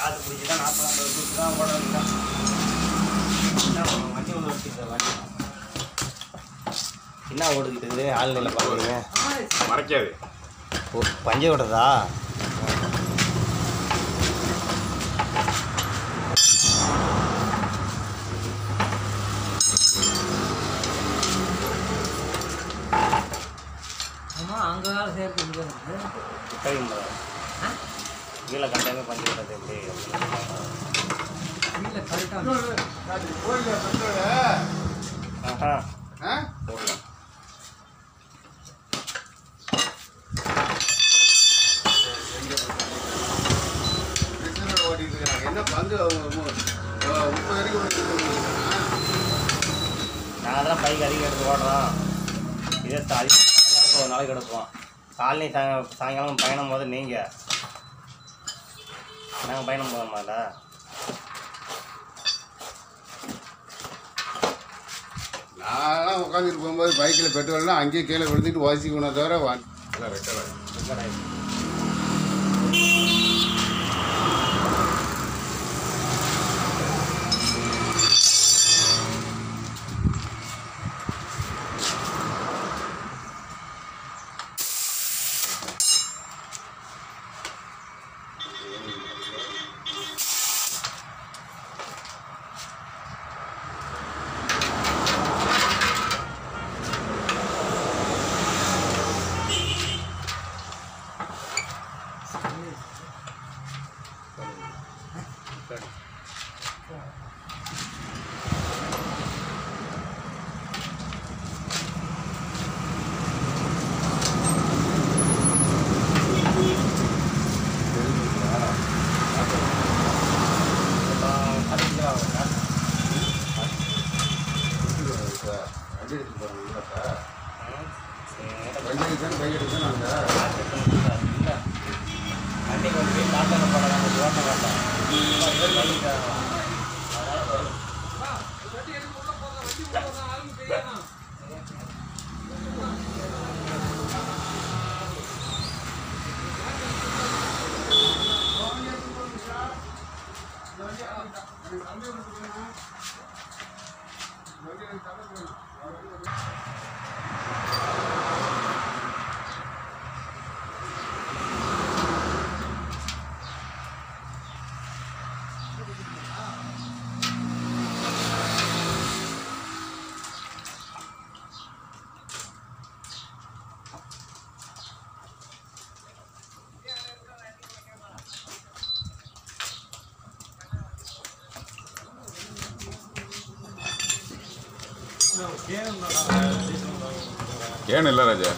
பார்த்து பிடிச்சி தான் நாற்பது ஐம்பது வச்சு தான் ஓட வேண்டியதான் என்ன வண்டி ஒன்று வச்சுருக்க வண்டி என்ன ஓடுக்கிட்டு ஆழ்நிலை பார்க்குறீங்க மறைக்காது ஓ பஞ்சை ஓடுறதா ஆமாம் அங்கே வேலை சேர்த்து இங்கே வந்து சரிங்க கீழே கண்டாமே பஞ்சு ஓடுறது எப்படி இல்லை கரெக்டாக கோயிலில் பெட்ரோலு ஆஹா ஆ போடலாம் பெட்ரோல் ஓட்டிட்டு இருக்காங்க என்ன பங்கு அவங்க மு- அஹ் முப்பது வரைக்கும் ஓட்டிட்டு இருக்காங்க நாங்கள் தான் பைக் அதிகம் எடுத்து ஓடுறோம் இதே சாலி சாயங்காலம் ஒரு நாளைக்கு எடுப்போம் காலனி சாய சாயங்காலம் பயணம் போது நீங்கள் நாங்கள் பயணம் போக மாட்டா நான்லாம் உட்காந்துட்டு போகும்போது பைக்கில் பெட்ரோல்னா அங்கேயே கீழே விழுந்துட்டு வாசிக்கணும் தவிர வா எல்லாம் ரெட்டலை வண்டி எடுத்துட்டு போகிறாங்க சார் வண்டி எடுத்து பைக் எடுத்து நாங்கள் வண்டி கொண்டு போய் காட்டான போடலாம் ஓட்ட வேண்டாம் ஏன் இல்லை ராஜா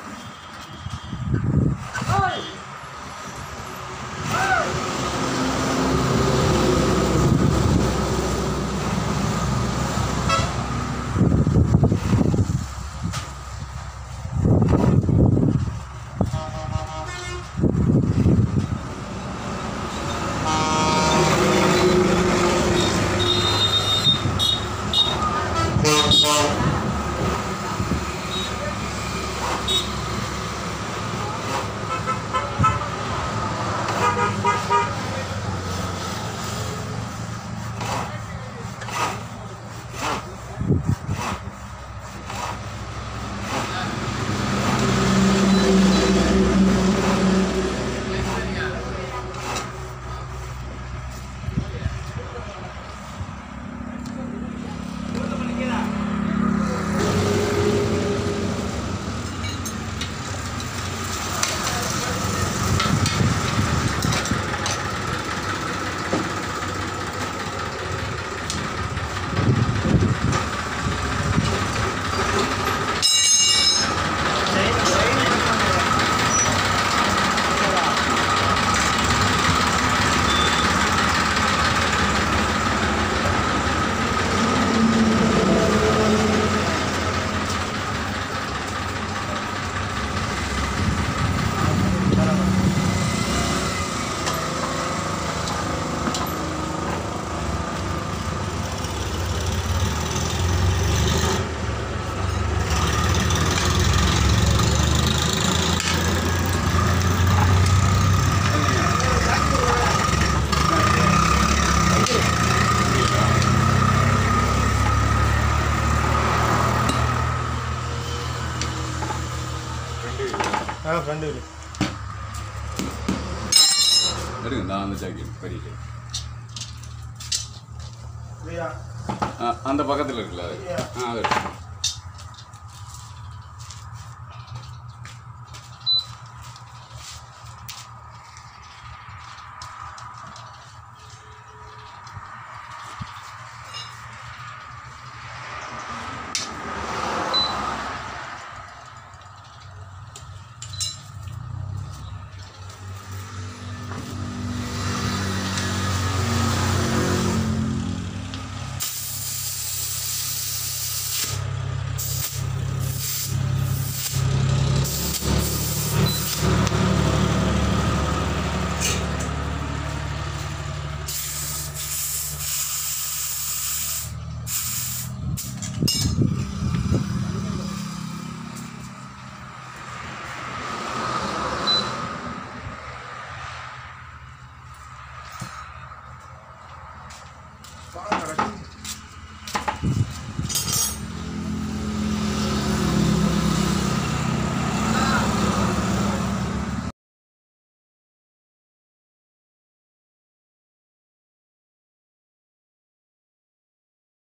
Hey! ரெண்டு இரு. எடுங்க நான் அந்த ஜாக்கெட் பெரிய jacket. சரியா ஆ, அந்த பக்கத்தில் இருக்குல்ல அது ஆ அது எடுத்து.